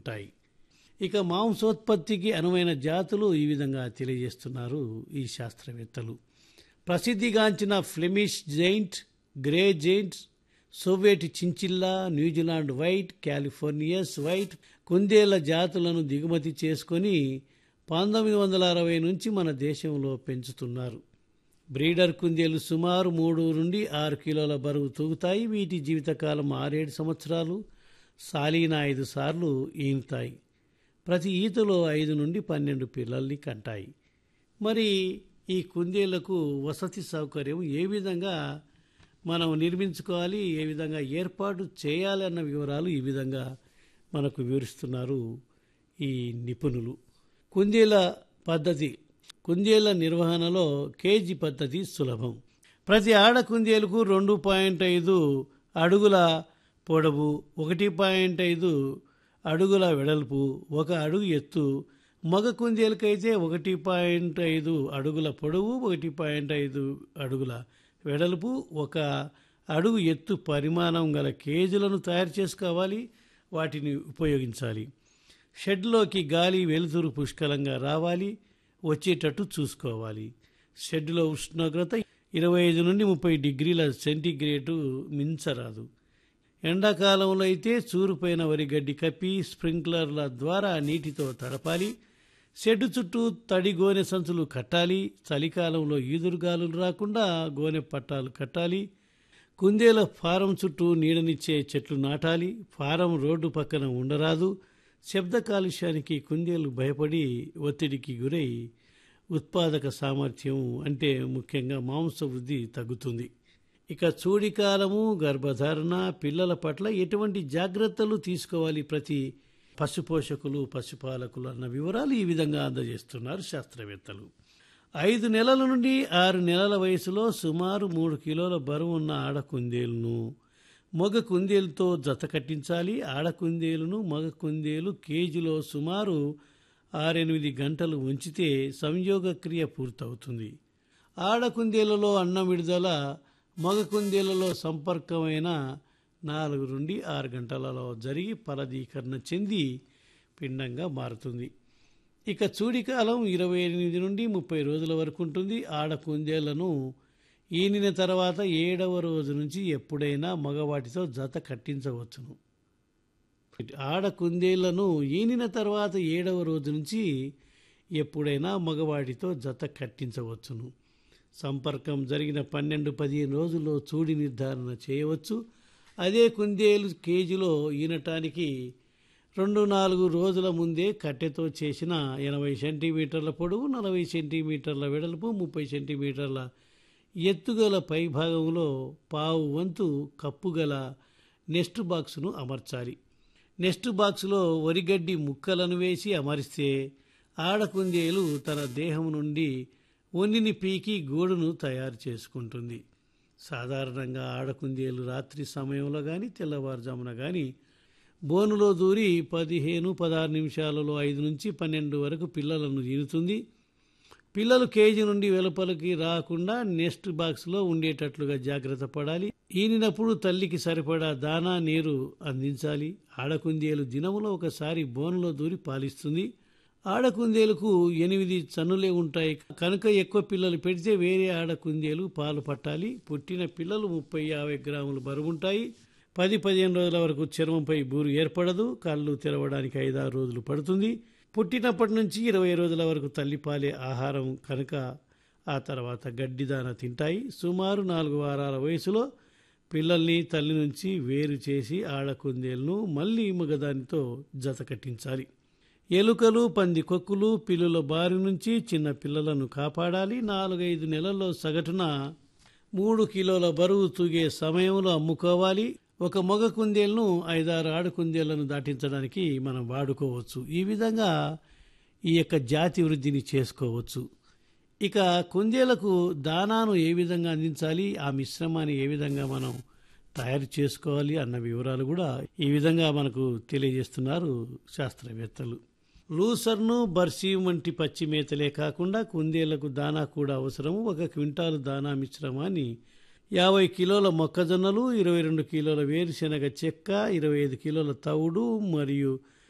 ఉంటాయి ఇక మాంసోత్పత్తికి అనువైన జాతులు ఈ విధంగా తెలియజేస్తున్నారు ఈ శాస్త్రవేత్తలు ప్రసిద్ధిగాంచిన Flemish giant grey giant Soviet chinchilla New Zealand white Californians white కుందేళ్ల జాతులను దిగుమతి చేసుకొని పంతొమ్మిది వందల అరవై నుంచి మన దేశంలో పెంచుతున్నారు బ్రీడర్ కుందేలు సుమారు మూడు నుండి ఆరు కిలోల బరువు తూగుతాయి వీటి జీవితకాలం ఆరేడు సంవత్సరాలు సాలీన ఐదు సార్లు ఈనుతాయి ప్రతి ఈతలో ఐదు నుండి పన్నెండు పిల్లల్ని కంటాయి మరి ఈ కుందేళ్లకు వసతి సౌకర్యం ఏ విధంగా మనం నిర్మించుకోవాలి ఏ విధంగా ఏర్పాటు చేయాలి అన్న వివరాలు ఈ విధంగా మనకు వివరిస్తున్నారు ఈ నిపుణులు కుందేల పద్ధతి కుందేళ్ల నిర్వహణలో కేజీ పద్ధతి సులభం ప్రతి ఆడ కుందేలుకు రెండు పాయింట్ ఐదు అడుగుల పొడవు ఒకటి పాయింట్ ఐదు అడుగుల వెడల్పు ఒక అడుగు ఎత్తు మగ కుందేలకైతే ఒకటి పాయింట్ ఐదు అడుగుల పొడవు ఒకటి పాయింట్ ఐదు అడుగుల వెడల్పు ఒక అడుగు ఎత్తు పరిమాణం గల కేజీలను తయారు చేసుకోవాలి వాటిని ఉపయోగించాలి షెడ్లోకి గాలి వెలుతురు పుష్కలంగా రావాలి వచ్చేటట్టు చూసుకోవాలి షెడ్లో ఉష్ణోగ్రత ఇరవై ఐదు నుండి ముప్పై డిగ్రీల సెంటీగ్రేడు మించరాదు ఎండాకాలంలో అయితే చూరుపైన వరి గడ్డి కప్పి స్ప్రింక్లర్ల ద్వారా నీటితో తడపాలి షెడ్డు చుట్టూ తడి గోనె సంచులు కట్టాలి చలికాలంలో ఈదురుగాలులు రాకుండా గోనె పట్టాలు కట్టాలి కుందేల ఫారం చుట్టూ నీడనిచ్చే చెట్లు నాటాలి ఫారం రోడ్డు పక్కన ఉండరాదు శబ్ద కాలుష్యానికి కుందేలు భయపడి ఒత్తిడికి గురై ఉత్పాదక సామర్థ్యం అంటే ముఖ్యంగా మాంస వృద్ధి తగ్గుతుంది ఇక చూడికాలము గర్భధారణ పిల్లల పట్ల ఎటువంటి జాగ్రత్తలు తీసుకోవాలి ప్రతి పశుపోషకులు పశుపాలకులు అన్న వివరాలు ఈ విధంగా అందజేస్తున్నారు శాస్త్రవేత్తలు ఐదు నెలల నుండి ఆరు నెలల వయసులో సుమారు మూడు కిలోల బరువు ఉన్న ఆడ కుందేలును మగ కుందేలుతో జత కట్టించాలి ఆడ కుందేలును మగ కుందేలు కేజీలో సుమారు ఆరెనిమిది గంటలు ఉంచితే సంయోగ క్రియ పూర్తవుతుంది ఆడ కుందేలలో అన్నం విడుదల మగ కుందేలలో సంపర్కమైన నాలుగు నుండి ఆరు గంటలలో జరిగి ఫలదీకరణ చెంది పిండంగా మారుతుంది ఇక చూడికాలం ఇరవై ఎనిమిది నుండి ముప్పై రోజుల వరకు ఉంటుంది ఆడ కుందేళ్లను ఈనిన తర్వాత ఏడవ రోజు నుంచి ఎప్పుడైనా మగవాటితో జత కట్టించవచ్చును ఆడ కుందేళ్లను ఈనిన తర్వాత ఏడవ రోజు నుంచి ఎప్పుడైనా మగవాటితో జత కట్టించవచ్చును సంపర్కం జరిగిన పన్నెండు పదిహేను రోజుల్లో చూడి నిర్ధారణ చేయవచ్చు అదే కుందేలు కేజీలో ఈనటానికి రెండు నాలుగు రోజుల ముందే కట్టెతో చేసిన ఎనభై సెంటీమీటర్ల పొడవు నలభై సెంటీమీటర్ల వెడల్పు ముప్పై సెంటీమీటర్ల ఎత్తుగల పైభాగంలో పావు వంతు కప్పుగల నెస్ట్ బాక్సును అమర్చాలి నెస్ట్ బాక్సులో వరిగడ్డి ముక్కలను వేసి అమరిస్తే ఆడకుందేలు తన దేహం నుండి ఒన్నిని పీకి గూడును తయారు చేసుకుంటుంది సాధారణంగా ఆడకుందేలు రాత్రి సమయంలో కానీ తెల్లవారుజామున కానీ బోనులో దూరి పదిహేను పదహారు నిమిషాలలో ఐదు నుంచి పన్నెండు వరకు పిల్లలను ఈనుతుంది పిల్లలు కేజీ నుండి వెలుపలికి రాకుండా నెస్ట్ బాక్స్లో ఉండేటట్లుగా జాగ్రత్త పడాలి ఈనినప్పుడు తల్లికి సరిపడా దానా నీరు అందించాలి ఆడకుందేలు దినములో ఒకసారి బోనులో దూరి పాలిస్తుంది ఆడకుందేలకు ఎనిమిది చన్నులే ఉంటాయి కనుక ఎక్కువ పిల్లలు పెడితే వేరే ఆడకుందేలు పాలు పట్టాలి పుట్టిన పిల్లలు ముప్పై యాభై గ్రాములు బరువుంటాయి పది పదిహేను రోజుల వరకు చర్మంపై బూరు ఏర్పడదు కళ్ళు తెరవడానికి ఐదారు రోజులు పడుతుంది పుట్టినప్పటి నుంచి ఇరవై రోజుల వరకు తల్లిపాలే ఆహారం కనుక ఆ తర్వాత గడ్డిదాన తింటాయి సుమారు నాలుగు వారాల వయసులో పిల్లల్ని తల్లి నుంచి వేరు చేసి ఆడకుందేలను మళ్ళీ మగదానితో జత కట్టించాలి ఎలుకలు పందికొక్కులు పిల్లుల బారి నుంచి చిన్న పిల్లలను కాపాడాలి నాలుగైదు నెలల్లో సగటున మూడు కిలోల బరువు తూగే సమయంలో అమ్ముకోవాలి ఒక మగ కుందేలను ఐదారు ఆడు కుందేళ్లను దాటించడానికి మనం వాడుకోవచ్చు ఈ విధంగా ఈ యొక్క జాతి వృద్ధిని చేసుకోవచ్చు ఇక కుందేలకు దానాను ఏ విధంగా అందించాలి ఆ మిశ్రమాన్ని ఏ విధంగా మనం తయారు చేసుకోవాలి అన్న వివరాలు కూడా ఈ విధంగా మనకు తెలియజేస్తున్నారు శాస్త్రవేత్తలు లూసర్ను బర్సీమ్ వంటి పచ్చి మేతలే కాకుండా కుందేళ్లకు దానా కూడా అవసరము ఒక క్వింటాలు దానా మిశ్రమాన్ని యాభై కిలోల మొక్కజొన్నలు ఇరవై రెండు కిలోల వేరుశెనగ చెక్క ఇరవై ఐదు కిలోల తవుడు మరియు